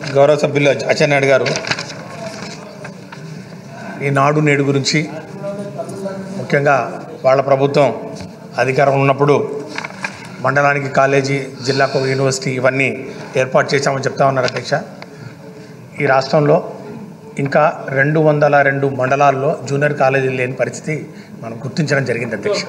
గౌరవ సభ్యులు అచ్చెన్నాయుడు గారు ఈ నాడు నేడు గురించి ముఖ్యంగా వాళ్ళ ప్రభుత్వం అధికారం ఉన్నప్పుడు మండలానికి కాలేజీ జిల్లాకు ఒక యూనివర్సిటీ ఇవన్నీ ఏర్పాటు చేశామని చెప్తా ఉన్నారు అధ్యక్ష ఈ రాష్ట్రంలో ఇంకా రెండు వందల రెండు మండలాల్లో జూనియర్ కాలేజీలు లేని పరిస్థితి మనం గుర్తించడం జరిగింది అధ్యక్ష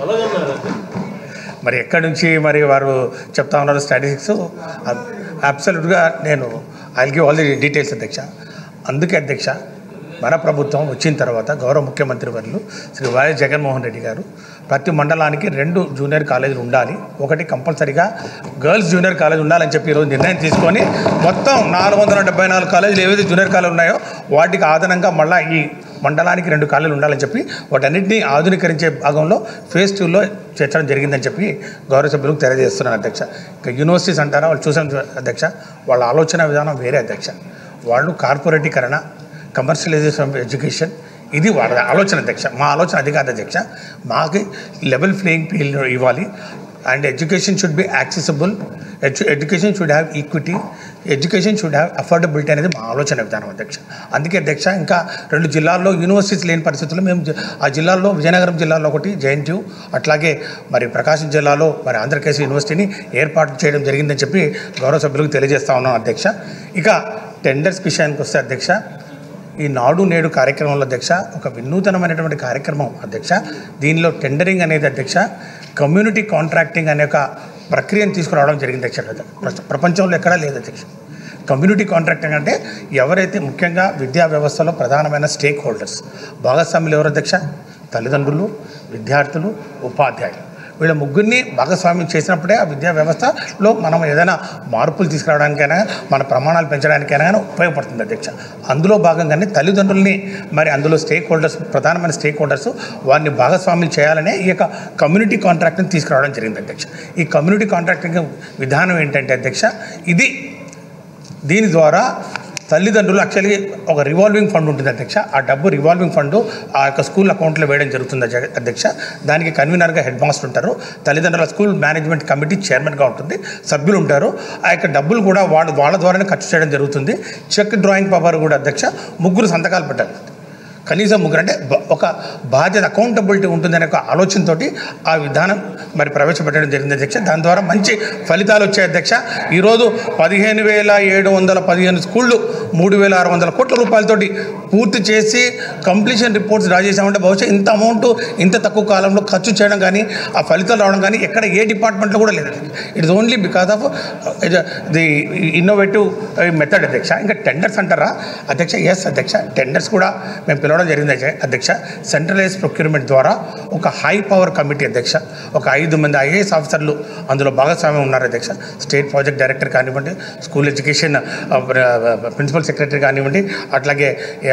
మరి ఎక్కడి నుంచి మరి వారు చెప్తా ఉన్నారు స్టాటిస్టిక్స్ అబ్సల్యూట్గా నేను I give all the details అధ్యక్ష అందుకే అధ్యక్ష మన ప్రభుత్వం వచ్చిన తర్వాత గౌరవ ముఖ్యమంత్రి వర్యులు శ్రీ వైఎస్ జగన్మోహన్ రెడ్డి గారు ప్రతి మండలానికి రెండు జూనియర్ కాలేజీలు ఉండాలి ఒకటి కంపల్సరీగా గర్ల్స్ జూనియర్ కాలేజ్ ఉండాలని చెప్పి ఈరోజు నిర్ణయం తీసుకొని మొత్తం నాలుగు వందల డెబ్బై నాలుగు కాలేజీలు ఏవైతే జూనియర్ కాలేజీలు ఉన్నాయో వాటికి ఆధారంగా మళ్ళీ ఈ మండలానికి రెండు కాలేజీలు ఉండాలని చెప్పి వాటన్నిటిని ఆధునీకరించే భాగంలో ఫేజ్ టూలో చేర్చడం జరిగిందని చెప్పి గౌరవ సభ్యులకు తెలియజేస్తున్నాను అధ్యక్ష ఇక యూనివర్సిటీస్ అంటారా వాళ్ళు చూసాం అధ్యక్ష వాళ్ళ ఆలోచన విధానం వేరే అధ్యక్ష వాళ్ళు కార్పొరేటీకరణ కమర్షియలైజేషన్ ఆఫ్ ఎడ్యుకేషన్ ఇది వాళ్ళ ఆలోచన అధ్యక్ష మా ఆలోచన అది కాదు అధ్యక్ష మాకు లెవెల్ ప్లేయింగ్ ఫీల్డ్ ఇవ్వాలి and education should be accessible education should have equity education should have affordability అనేది మా ఆలోచన విధానం అధ్యక్ష అందుకే అధ్యక్ష ఇంకా రెండు జిల్లాల్లో యూనివర్సిటీస్ లేని పరిస్థితుల్లో మేము జ- ఆ జిల్లాల్లో విజయనగరం జిల్లాలో ఒకటి జేఎన్టీయూ అట్లాగే మరి ప్రకాశం జిల్లాలో మరి ఆంధ్రకేశ్ యూనివర్సిటీని ఏర్పాటు చేయడం జరిగిందని చెప్పి గౌరవ సభ్యులకు తెలియజేస్తా ఉన్నాం అధ్యక్ష ఇక టెండర్స్ విషయానికి వస్తే అధ్యక్ష ఈ నాడు నేడు కార్యక్రమంలో అధ్యక్ష ఒక వినూతనమైనటువంటి కార్యక్రమం అధ్యక్ష దీనిలో టెండరింగ్ అనేది అధ్యక్ష కమ్యూనిటీ కాంట్రాక్టింగ్ అనే ఒక ప్రక్రియను తీసుకురావడం జరిగింది అధ్యక్ష ప్ర- ప్రపంచంలో ఎక్కడా లేదు అధ్యక్ష కమ్యూనిటీ కాంట్రాక్టింగ్ అంటే ఎవరైతే ముఖ్యంగా విద్యా వ్యవస్థలో ప్రధానమైన స్టేక్ హోల్డర్స్ భాగస్వాములు ఎవరు అధ్యక్ష తల్లిదండ్రులు విద్యార్థులు ఉపాధ్యాయులు వీళ్ళ ముగ్గురిని భాగస్వామ్యం చేసినప్పుడే ఆ విద్యా వ్యవస్థలో మనం ఏదైనా మార్పులు తీసుకురావడానికైనా మన ప్రమాణాలు పెంచడానికైనా కానీ ఉపయోగపడుతుంది అధ్యక్ష అందులో భాగంగానే తల్లిదండ్రుల్ని మరి అందులో స్టేక్ హోల్డర్స్ ప్రధానమైన స్టేక్ హోల్డర్స్ వారిని భాగస్వామ్యం చేయాలనే ఈ యొక్క కమ్యూనిటీ కాంట్రాక్ట్ని తీసుకురావడం జరిగింది అధ్యక్ష ఈ కమ్యూనిటీ కాంట్రాక్టింగ్ విధానం ఏంటంటే అధ్యక్ష ఇది దీని ద్వారా తల్లిదండ్రులు యాక్చువల్లీ ఒక రివాల్వింగ్ ఫండ్ ఉంటుంది అధ్యక్ష ఆ డబ్బు రివాల్వింగ్ ఫండ్ ఆ యొక్క స్కూల్ అకౌంట్లో వేయడం జరుగుతుంది అధ్య- అధ్యక్ష దానికి కన్వీనర్గా హెడ్ మాస్టర్ ఉంటారు తల్లిదండ్రుల స్కూల్ మేనేజ్మెంట్ కమిటీ చైర్మన్గా ఉంటుంది సభ్యులు ఉంటారు ఆ యొక్క డబ్బులు కూడా వాళ్ళు వాళ్ళ ద్వారానే ఖర్చు చేయడం జరుగుతుంది చెక్ డ్రాయింగ్ పవర్ కూడా అధ్యక్ష ముగ్గురు సంతకాలు పెట్టాలి కనీసం ముగ్గురు అంటే బ- ఒక బాధ్యత అకౌంటబిలిటీ ఉంటుందనే ఒక ఆలోచనతోటి ఆ విధానం మరి ప్రవేశపెట్టడం జరిగింది అధ్యక్ష దాని ద్వారా మంచి ఫలితాలు వచ్చాయి అధ్యక్ష ఈరోజు పదిహేను వేల ఏడు వందల పదిహేను స్కూళ్ళు మూడు వేల ఆరు వందల కోట్ల రూపాయలతోటి పూర్తి చేసి కంప్లీషన్ రిపోర్ట్స్ డ్రా చేసామంటే బహుశా ఇంత అమౌంట్ ఇంత తక్కువ కాలంలో ఖర్చు చేయడం కానీ ఆ ఫలితాలు రావడం కానీ ఎక్కడ ఏ డిపార్ట్మెంట్లో కూడా లేదు it's only because of the innovative method అధ్యక్ష ఇంకా టెండర్స్ అంటారా అధ్యక్ష ఎస్ అధ్యక్ష టెండర్స్ కూడా మేము పిలవడం జరిగింది అధ్య- అధ్యక్ష సెంట్రలైజ్ ప్రొక్యూర్మెంట్ ద్వారా ఒక హై పవర్ కమిటీ అధ్యక్ష ఒక ఐదు మంది ఐఏఎస్ ఆఫీసర్లు అందులో భాగస్వామ్యం ఉన్నారు అధ్యక్ష స్టేట్ ప్రాజెక్ట్ డైరెక్టర్ కానివ్వండి స్కూల్ ఎడ్యుకేషన్ ప్రిన్సిపల్ సెక్రటరీ కానివ్వండి అట్లాగే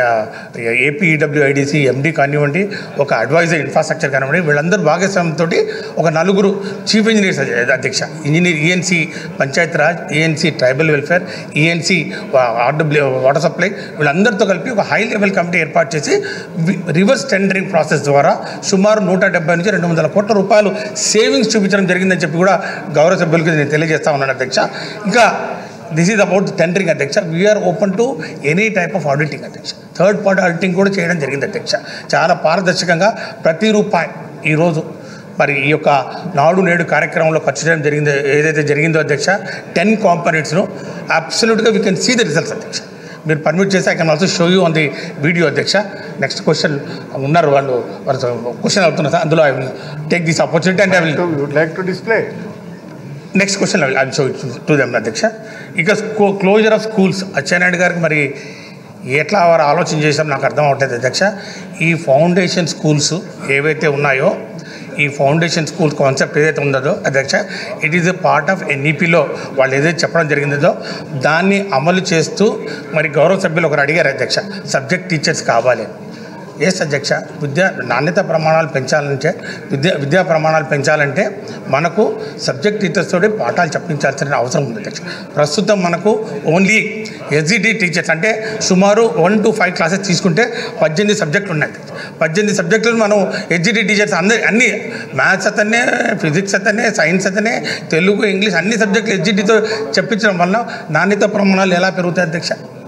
ఏపీఈడబ్ల్యూఐడిసి ఎండి కానివ్వండి ఒక అడ్వైజర్ ఇన్ఫ్రాస్ట్రక్చర్ కానివ్వండి వీళ్ళందరూ భాగస్వామ్యంతో ఒక నలుగురు చీఫ్ ఇంజనీర్స్ అధ్యక్ష engineer ENC panchayat raj ENC tribal welfare ENC RW water supply వీళ్ళందరితో కలిపి ఒక హై లెవెల్ కమిటీ ఏర్పాటు చేసి వి- రివర్స్ టెండరింగ్ ప్రాసెస్ ద్వారా సుమారు నూట డెబ్బై నుంచి రెండు వందల కోట్ల రూపాయలు సేవింగ్స్ చూపించడం జరిగిందని చెప్పి కూడా గౌరవ సభ్యులకి నేను తెలియజేస్తా ఉన్నాను అధ్యక్ష ఇంకా దిస్ ఈజ్ అబౌట్ టెండరింగ్ అధ్యక్ష we're open to any type of auditing అధ్యక్ష థర్డ్ పార్టీ ఆడిటింగ్ కూడా చేయడం జరిగింది అధ్యక్ష చాలా పారదర్శకంగా ప్రతి రూపాయి ఈరోజు మరి ఈ యొక్క నాడు నేడు కార్యక్రమంలో ఖర్చు చేయడం జరిగిందో ఏదైతే జరిగిందో అధ్యక్ష టెన్ కాంపనెంట్స్ను అబ్సల్యూట్గా we can see the results అధ్యక్ష మీరు పర్మిట్ చేసి I can also show you on the video అధ్యక్ష నెక్స్ట్ క్వశ్చన్ ఉన్నారు వాళ్ళు వాళ్ళు క్వశ్చన్ అవుతున్నారు సార్ అందులో I will take this opportunity and I will So we would like to display. Next question I show to them అధ్యక్ష ఇక స్కూ closure of schools Atchannaidu గారికి మరి ఎట్లా వారు ఆలోచన చేశాం నాకు అర్థం అవట్లేదు అధ్యక్ష ఈ ఫౌండేషన్ స్కూల్స్ ఏవైతే ఉన్నాయో ఈ ఫౌండేషన్ స్కూల్ కాన్సెప్ట్ ఏదైతే ఉందో అధ్యక్ష it is a part of ఎన్ఈపిలో వాళ్ళు ఏదైతే చెప్పడం జరిగిందో దాన్ని అమలు చేస్తూ మరి గౌరవ సభ్యులు ఒకరు అడిగారు అధ్యక్ష సబ్జెక్ట్ టీచర్స్ కావాలి అని. ఎస్ అధ్యక్ష విద్యా నాణ్యత ప్రమాణాలు పెంచాలంటే విద్యా విద్యా ప్రమాణాలు పెంచాలంటే మనకు సబ్జెక్ట్ టీచర్స్ తోటి పాఠాలు చెప్పించాల్సిన అవసరం ఉంది అధ్యక్ష ప్రస్తుతం మనకు ఓన్లీ ఎస్జిటి టీచర్స్ అంటే సుమారు వన్ టు ఫైవ్ క్లాసెస్ తీసుకుంటే పద్దెనిమిది సబ్జెక్టులు ఉన్నాయి పద్దెనిమిది సబ్జెక్టులు మనం ఎస్జిటి టీచర్స్ అందరి అన్ని మ్యాథ్స్ అతనే ఫిజిక్స్ అతనే సైన్స్ అతనే తెలుగు ఇంగ్లీష్ అన్ని సబ్జెక్టులు ఎస్జిటితో చెప్పించడం వల్ల నాణ్యత ప్రమాణాలు ఎలా పెరుగుతాయి అధ్యక్ష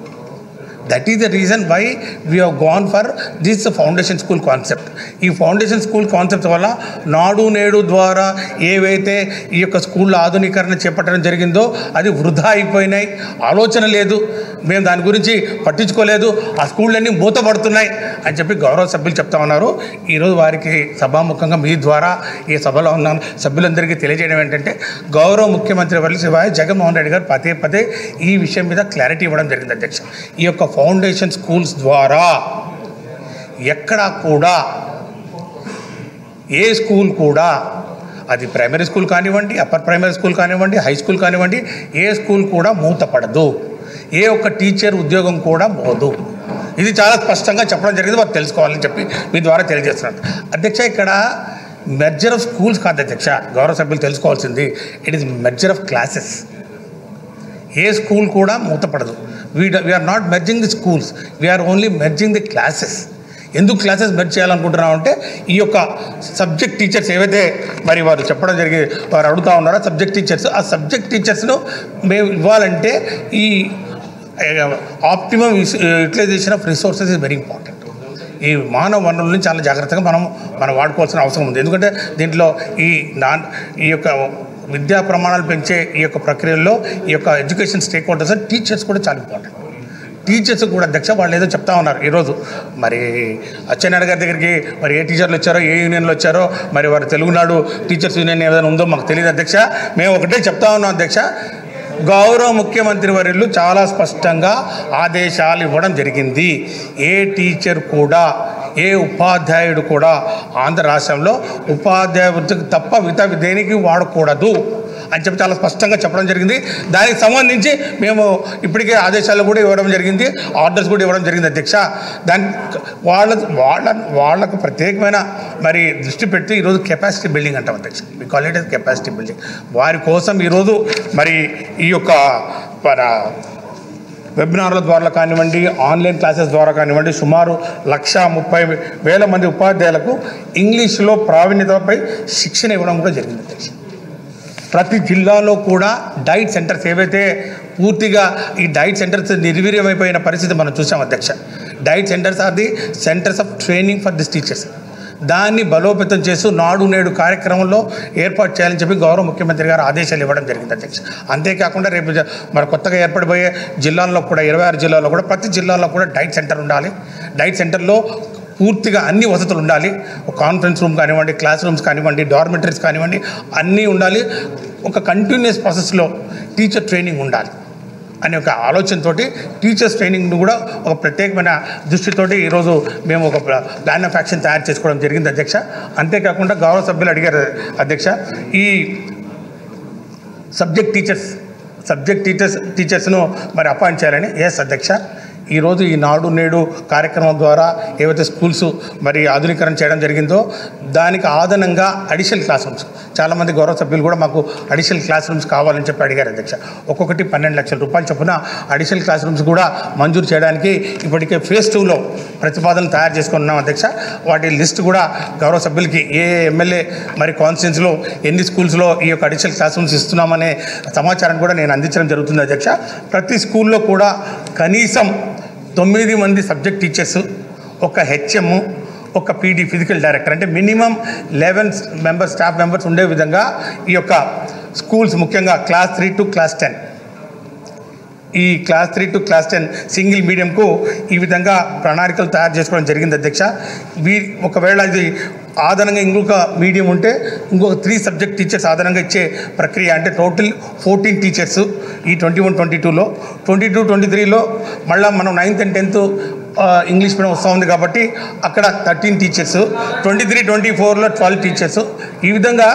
that is the reason why we have gone for this foundation school concept ఈ ఫౌండేషన్ స్కూల్ కాన్సెప్ట్ వల్ల నాడు నేడు ద్వారా ఏవైతే ఈ యొక్క స్కూళ్ళ ఆధునీకరణ చేపట్టడం జరిగిందో అది వృధా అయిపోయినాయి ఆలోచన లేదు మేము దాని గురించి పట్టించుకోలేదు ఆ స్కూళ్ళన్నీ మూతపడుతున్నాయి అని చెప్పి గౌరవ సభ్యులు చెప్తా ఉన్నారు ఈరోజు వారికి సభాముఖంగా మీ ద్వారా ఈ సభలో ఉన్న సభ్యులందరికీ తెలియజేయడం ఏంటంటే గౌరవ ముఖ్యమంత్రి వర్ల శివాయ జగన్మోహన్ రెడ్డి గారు పదే పదే ఈ విషయం మీద క్లారిటీ ఇవ్వడం జరిగింది అధ్యక్ష ఈ యొక్క ఫౌండేషన్ స్కూల్స్ ద్వారా ఎక్కడా కూడా ఏ స్కూల్ కూడా అది ప్రైమరీ స్కూల్ కానివ్వండి అప్పర్ ప్రైమరీ స్కూల్ కానివ్వండి హై స్కూల్ కానివ్వండి ఏ స్కూల్ కూడా మూతపడదు ఏ ఒక్క టీచర్ ఉద్యోగం కూడా పోదు ఇది చాలా స్పష్టంగా చెప్పడం జరిగింది వారు తెలుసుకోవాలని చెప్పి మీ ద్వారా తెలియజేస్తున్నాను అధ్యక్ష ఇక్కడ మెర్జర్ ఆఫ్ స్కూల్స్ కాదు అధ్యక్ష గౌరవ సభ్యులు తెలుసుకోవాల్సింది it is merger of classes ఏ స్కూల్ కూడా మూతపడదు we we're not merging the schools we're only merging the classes ఎందుకు క్లాసెస్ మెర్జ్ చేయాలనుకుంటున్నాం అంటే ఈ యొక్క సబ్జెక్ట్ టీచర్స్ ఏవైతే మరి వారు చెప్పడం జరిగి వారు అడుగుతా ఉన్నారో సబ్జెక్ట్ టీచర్స్ ఆ సబ్జెక్ట్ టీచర్స్ను మేము ఇవ్వాలంటే ఈ optimum utilization of resources is very important ఈ మానవ వనరుల్ని చాలా జాగ్రత్తగా మనం మనం వాడుకోవాల్సిన అవసరం ఉంది ఎందుకంటే దీంట్లో ఈ నాన్ ఈ యొక్క విద్యా ప్రమాణాలు పెంచే ఈ యొక్క ప్రక్రియల్లో ఈ యొక్క ఎడ్యుకేషన్ స్టేక్ హోల్డర్స్ టీచర్స్ కూడా చాలా ఇంపార్టెంట్ టీచర్స్ కూడా అధ్యక్ష వాళ్ళు ఏదో చెప్తా ఉన్నారు ఈరోజు మరి అచ్చెన్నాయుడు గారి దగ్గరికి మరి ఏ టీచర్లు వచ్చారో ఏ యూనియన్లు వచ్చారో మరి వారు తెలుగునాడు టీచర్స్ యూనియన్ ఏదైనా ఉందో మాకు తెలియదు అధ్యక్ష మేము ఒకటే చెప్తా ఉన్నాం అధ్యక్ష గౌరవ ముఖ్యమంత్రి వర్యులు చాలా స్పష్టంగా ఆదేశాలు ఇవ్వడం జరిగింది ఏ టీచర్ కూడా ఏ ఉపాధ్యాయుడు కూడా ఆంధ్ర రాష్ట్రంలో ఉపాధ్యాయ వృత్తికి తప్ప మిగతా దేనికి వాడకూడదు అని చెప్పి చాలా స్పష్టంగా చెప్పడం జరిగింది దానికి సంబంధించి మేము ఇప్పటికే ఆదేశాలు కూడా ఇవ్వడం జరిగింది ఆర్డర్స్ కూడా ఇవ్వడం జరిగింది అధ్యక్ష దాని వాళ్ళ వాళ్ళ వాళ్ళకు ప్రత్యేకమైన మరి దృష్టి పెట్టి ఈరోజు కెపాసిటీ బిల్డింగ్ అంటాం అధ్యక్ష మీ కాల్ కెపాసిటీ బిల్డింగ్ వారి కోసం ఈరోజు మరి ఈ యొక్క మన వెబినార్ల ద్వారా కానివ్వండి ఆన్లైన్ క్లాసెస్ ద్వారా కానివ్వండి సుమారు లక్ష ముప్పై వేల మంది ఉపాధ్యాయులకు ఇంగ్లీష్లో ప్రావీణ్యతపై శిక్షణ ఇవ్వడం కూడా జరిగింది అధ్యక్ష ప్రతి జిల్లాలో కూడా డైట్ సెంటర్స్ ఏవైతే పూర్తిగా ఈ డైట్ సెంటర్స్ నిర్వీర్యమైపోయిన పరిస్థితి మనం చూసాం అధ్యక్ష DIET centres are the centres of training for this teachers దాన్ని బలోపేతం చేస్తూ నాడు నేడు కార్యక్రమంలో ఏర్పాటు చేయాలని చెప్పి గౌరవ ముఖ్యమంత్రి గారు ఆదేశాలు ఇవ్వడం జరిగింది అధ్యక్ష అంతేకాకుండా రేపు జ- మన కొత్తగా ఏర్పడిపోయే జిల్లాల్లో కూడా ఇరవై ఆరు జిల్లాల్లో కూడా ప్రతి జిల్లాలో కూడా డైట్ సెంటర్ ఉండాలి డైట్ సెంటర్లో పూర్తిగా అన్ని వసతులు ఉండాలి ఒక కాన్ఫరెన్స్ రూమ్ కానివ్వండి క్లాస్ రూమ్స్ కానివ్వండి డార్మెటరీస్ కానివ్వండి అన్నీ ఉండాలి ఒక కంటిన్యూస్ ప్రాసెస్లో టీచర్ ట్రైనింగ్ ఉండాలి అనే ఒక ఆలోచనతోటి టీచర్స్ ట్రైనింగ్ను కూడా ఒక ప్రత్యేకమైన దృష్టితోటి ఈరోజు మేము ఒక ప్లాన్ ఆఫ్ యాక్షన్ తయారు చేసుకోవడం జరిగింది అధ్యక్ష అంతేకాకుండా గౌరవ సభ్యులు అడిగారు అధ్యక్ష ఈ సబ్జెక్ట్ టీచర్స్ సబ్జెక్ట్ టీచర్స్ టీచర్స్ను మరి అపాయింట్ చేయాలని ఎస్ అధ్యక్ష ఈరోజు ఈ నాడు నేడు కార్యక్రమం ద్వారా ఏవైతే స్కూల్స్ మరి ఆధునీకరణ చేయడం జరిగిందో దానికి ఆదనంగా అడిషనల్ క్లాస్ రూమ్స్ చాలామంది గౌరవ సభ్యులు కూడా మాకు అడిషనల్ క్లాస్ రూమ్స్ కావాలని చెప్పి అడిగారు అధ్యక్ష ఒక్కొక్కటి పన్నెండు లక్షల రూపాయలు చొప్పున అడిషనల్ క్లాస్ రూమ్స్ కూడా మంజూరు చేయడానికి ఇప్పటికే ఫేజ్ టూలో ప్రతిపాదనలు తయారు చేసుకున్నాం అధ్యక్ష వాటి లిస్ట్ కూడా గౌరవ సభ్యులకి ఏ ఎమ్మెల్యే మరి కాన్స్టిట్యున్సీలో ఎన్ని స్కూల్స్లో ఈ యొక్క అడిషనల్ క్లాస్ రూమ్స్ ఇస్తున్నామనే సమాచారం కూడా నేను అందించడం జరుగుతుంది అధ్యక్ష ప్రతి స్కూల్లో కూడా కనీసం తొమ్మిది మంది సబ్జెక్ట్ టీచర్స్ ఒక హెచ్ఎం ఒక పీడీ ఫిజికల్ డైరెక్టర్ అంటే minimum eleven members staff members ఉండే విధంగా ఈ యొక్క స్కూల్స్ ముఖ్యంగా class three to class ten ఈ class three to class ten single మీడియంకు ఈ విధంగా ప్రణాళికలు తయారు చేసుకోవడం జరిగింది అధ్యక్ష వీ ఒకవేళ ఇది ఆదనంగా ఇంకొక మీడియం ఉంటే ఇంకొక త్రీ సబ్జెక్ట్ టీచర్స్ ఆదనంగా ఇచ్చే ప్రక్రియ అంటే టోటల్ ఫోర్టీన్ టీచర్స్ ఈ ట్వంటీ వన్ ట్వంటీ టూలో ట్వంటీ టూ ట్వంటీ త్రీలో మళ్ళీ మనం ninth and tenth English medium వస్తూ ఉంది కాబట్టి అక్కడ thirteen teachers twenty three twenty ఫోర్లో ట్వెల్వ్ టీచర్స్ ఈ విధంగా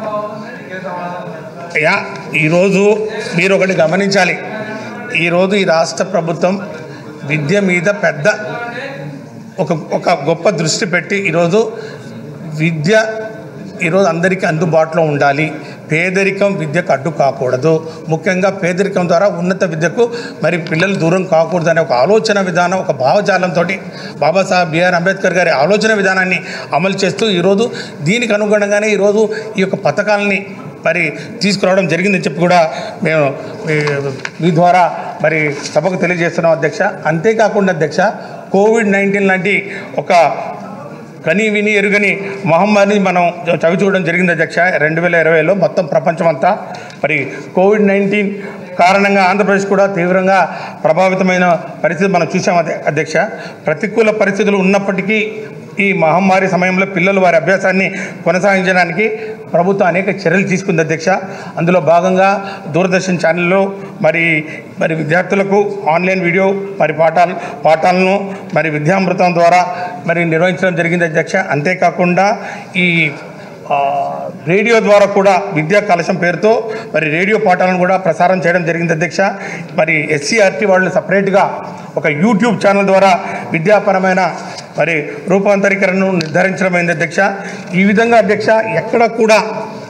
యా ఈరోజు మీరు ఒకటి గమనించాలి ఈరోజు ఈ రాష్ట్ర ప్రభుత్వం విద్య మీద పెద్ద ఒక ఒక గొప్ప దృష్టి పెట్టి ఈరోజు విద్య ఈరోజు అందరికీ అందుబాటులో ఉండాలి పేదరికం విద్యకు అడ్డు కాకూడదు ముఖ్యంగా పేదరికం ద్వారా ఉన్నత విద్యకు మరి పిల్లలు దూరం కాకూడదు అనే ఒక ఆలోచన విధానం ఒక భావజాలంతో బాబాసాహెబ్ బిఆర్ అంబేద్కర్ గారి ఆలోచన విధానాన్ని అమలు చేస్తూ ఈరోజు దీనికి అనుగుణంగానే ఈరోజు ఈ యొక్క పథకాలని మరి తీసుకురావడం జరిగిందని చెప్పి కూడా మేము మీ- మీ ద్వారా మరి సభకు తెలియజేస్తున్నాం అధ్యక్ష అంతేకాకుండా అధ్యక్ష కోవిడ్ నైన్టీన్ లాంటి ఒక కని విని ఎరుగని మహమ్మారిని మనం చవి చూడడం జరిగింది అధ్యక్ష రెండు వేల ఇరవైలో మొత్తం ప్రపంచమంతా మరి కోవిడ్ నైన్టీన్ కారణంగా ఆంధ్రప్రదేశ్ కూడా తీవ్రంగా ప్రభావితమైన పరిస్థితి మనం చూసాం అధ్య- అధ్యక్ష ప్రతికూల పరిస్థితులు ఉన్నప్పటికీ ఈ మహమ్మారి సమయంలో పిల్లలు వారి అభ్యాసాన్ని కొనసాగించడానికి ప్రభుత్వం అనేక చర్యలు తీసుకుంది అధ్యక్ష అందులో భాగంగా దూరదర్శన్ ఛానల్లో మరి మరి విద్యార్థులకు ఆన్లైన్ వీడియో మరి పాఠాలు పాఠాలను మరి విద్యామృతం ద్వారా మరి నిర్వహించడం జరిగింది అధ్యక్ష అంతేకాకుండా ఈ ఆ, రేడియో ద్వారా కూడా విద్యా కలశం పేరుతో మరి రేడియో పాఠాలను కూడా ప్రసారం చేయడం జరిగింది అధ్యక్ష మరి ఎస్సీఆర్టీ వాళ్ళు సపరేట్గా ఒక యూట్యూబ్ ఛానల్ ద్వారా విద్యాపరమైన మరి రూపాంతరీకరణను నిర్ధారించడమైంది అధ్యక్ష ఈ విధంగా అధ్యక్ష ఎక్కడ కూడా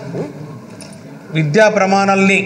విద్యా ప్రమాణాలని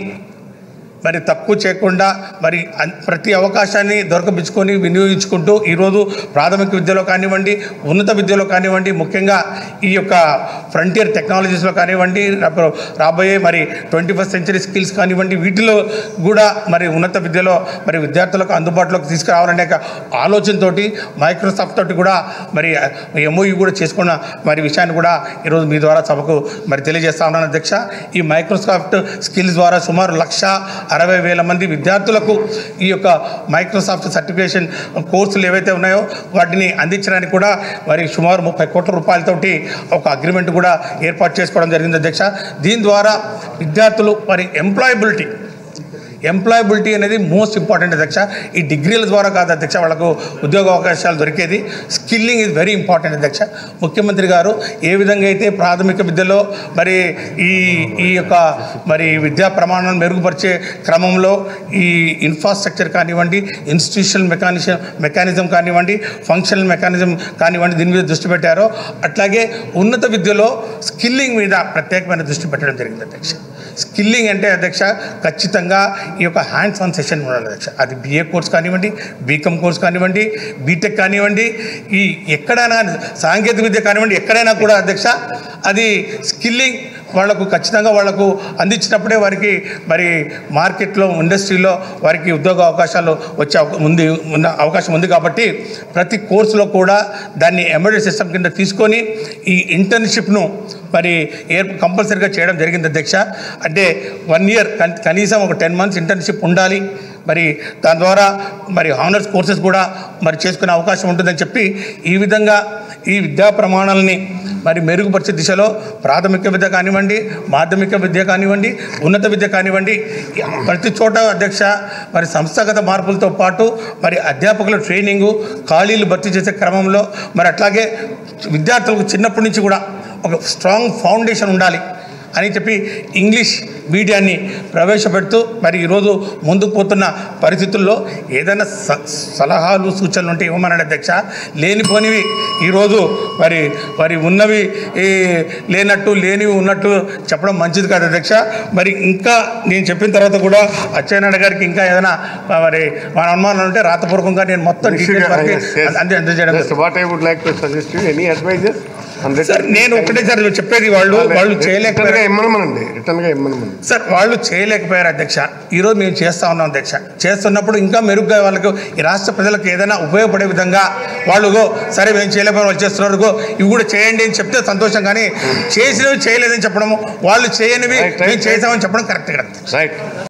మరి తక్కువ చేయకుండా మరి అన్- ప్రతి అవకాశాన్ని దొరకపించుకొని వినియోగించుకుంటూ ఈరోజు ప్రాథమిక విద్యలో కానివ్వండి ఉన్నత విద్యలో కానివ్వండి ముఖ్యంగా ఈ యొక్క ఫ్రంటియర్ టెక్నాలజీస్లో కానివ్వండి రా- రాబోయే మరి ట్వంటీ ఫస్ట్ సెంచరీ స్కిల్స్ కానివ్వండి వీటిలో కూడా మరి ఉన్నత విద్యలో మరి విద్యార్థులకు అందుబాటులోకి తీసుకురావాలనే ఒక ఆలోచనతోటి మైక్రోసాఫ్ట్ తోటి కూడా మరి ఎంఓయూ కూడా చేసుకున్న మరి విషయాన్ని కూడా ఈరోజు మీ ద్వారా సభకు మరి తెలియజేస్తా ఉన్నాను అధ్యక్ష ఈ మైక్రోసాఫ్ట్ స్కిల్స్ ద్వారా సుమారు లక్ష అరవై వేల మంది విద్యార్థులకు ఈ యొక్క మైక్రోసాఫ్ట్ సర్టిఫికేషన్ కోర్సులు ఏవైతే ఉన్నాయో వాటిని అందించడానికి కూడా మరి సుమారు ముప్పై కోట్ల రూపాయలతోటి ఒక అగ్రిమెంట్ కూడా ఏర్పాటు చేసుకోవడం జరిగింది అధ్యక్ష దీని ద్వారా విద్యార్థులు మరి ఎంప్లాయబిలిటీ ఎంప్లాయబిలిటీ అనేది మోస్ట్ ఇంపార్టెంట్ అధ్యక్ష ఈ డిగ్రీల ద్వారా కాదు అధ్యక్ష వాళ్ళకు ఉద్యోగ అవకాశాలు దొరికేది స్కిల్లింగ్ ఇస్ వెరీ ఇంపార్టెంట్ అధ్యక్ష ముఖ్యమంత్రి గారు ఏ విధంగా అయితే ప్రాథమిక విద్యలో మరి ఈ ఈ యొక్క మరి విద్యా ప్రమాణాలను మెరుగుపరిచే క్రమంలో ఈ ఇన్ఫ్రాస్ట్రక్చర్ కానివ్వండి ఇన్స్టిట్యూషనల్ మెకానిజం మెకానిజం కానివ్వండి ఫంక్షనల్ మెకానిజం కానివ్వండి దీని మీద దృష్టి పెట్టారో అట్లాగే ఉన్నత విద్యలో స్కిల్లింగ్ మీద ప్రత్యేకమైన దృష్టి పెట్టడం జరిగింది అధ్యక్ష స్కిల్లింగ్ అంటే అధ్యక్ష ఖచ్చితంగా ఈ యొక్క హ్యాండ్స్ ఆన్ సెషన్ ఉండాలి అధ్యక్ష అది బిఏ కోర్స్ కానివ్వండి బీకామ్ కోర్స్ కానివ్వండి బీటెక్ కానివ్వండి ఈ ఎక్కడైనా సాంకేతిక విద్య కానివ్వండి ఎక్కడైనా కూడా అధ్యక్ష అది స్కిల్లింగ్ వాళ్లకు ఖచ్చితంగా వాళ్లకు అందించినప్పుడే వారికి మరి మార్కెట్లో ఇండస్ట్రీలో వారికి ఉద్యోగ అవకాశాలు వచ్చే అవ- ఉంది ఉన్న అవకాశం ఉంది కాబట్టి ప్రతి కోర్సులో కూడా దాన్ని ఎంబెడెడ్ సిస్టమ్ కింద తీసుకొని ఈ ఇంటర్న్షిప్ను మరి ఏర్ కంపల్సరీగా చేయడం జరిగింది అధ్యక్ష అంటే వన్ ఇయర్ కనీసం ఒక టెన్ మంత్స్ ఇంటర్న్షిప్ ఉండాలి మరి దాని ద్వారా మరి హానర్స్ కోర్సెస్ కూడా మరి చేసుకునే అవకాశం ఉంటుందని చెప్పి ఈ విధంగా ఈ విద్యా ప్రమాణాలని మరి మెరుగుపరిచే దిశలో ప్రాథమిక విద్య కానివ్వండి మాధ్యమిక విద్య కానివ్వండి ఉన్నత విద్య కానివ్వండి ప్రతి చోట అధ్యక్ష మరి సంస్థాగత మార్పులతో పాటు మరి అధ్యాపకుల ట్రైనింగు ఖాళీలు భర్తీ చేసే క్రమంలో మరి అట్లాగే విద్యార్థులకు చిన్నప్పటి నుంచి కూడా ఒక స్ట్రాంగ్ ఫౌండేషన్ ఉండాలి అని చెప్పి ఇంగ్లీష్ మీడియాన్ని ప్రవేశపెడుతూ మరి ఈరోజు ముందుకు పోతున్న పరిస్థితుల్లో ఏదైనా స సలహాలు సూచనలు ఉంటే ఇవ్వమన్నాడు అధ్యక్ష లేనిపోనివి ఈరోజు మరి మరి ఉన్నవి ఈ లేనట్టు లేనివి ఉన్నట్టు చెప్పడం మంచిది కాదు అధ్యక్ష మరి ఇంకా నేను చెప్పిన తర్వాత కూడా అచ్చెన్నాయుడు గారికి ఇంకా ఏదైనా మరి మన అనుమానాలు ఉంటే రాతపూర్వకంగా నేను మొత్తం డీటెయిల్స్ వరకు Yes, yes. అందే అందజేయడం Just what I would like to suggest you, any advices? on sir written- నేను ఒకటే సార్ చెప్పేది వాళ్ళు వాళ్ళు రిటర్న్ గా చేయలేకపోయారు ఇమ్మనమనండి రిటర్న్ గా ఇమ్మనమనండి సార్ వాళ్ళు చేయలేకపోయారు అధ్యక్ష ఈరోజు మేము చేస్తా ఉన్నాం అధ్యక్ష చేస్తున్నప్పుడు ఇంకా మెరుగ్గా వాళ్ళకు ఈ రాష్ట్ర ప్రజలకు ఏదైనా ఉపయోగపడే విధంగా వాళ్ళు "గో, సరే మేము చేయలేకపోయినా వాళ్ళు చేస్తున్నారు "గో, ఇవి కూడా చేయండి అని చెప్తే సంతోషం కానీ చేసినవి చేయలేదని చెప్పడము వాళ్ళు చేయనివి Right, right, మేము చేసామని చెప్పడం కరెక్ట్ కదా రైట్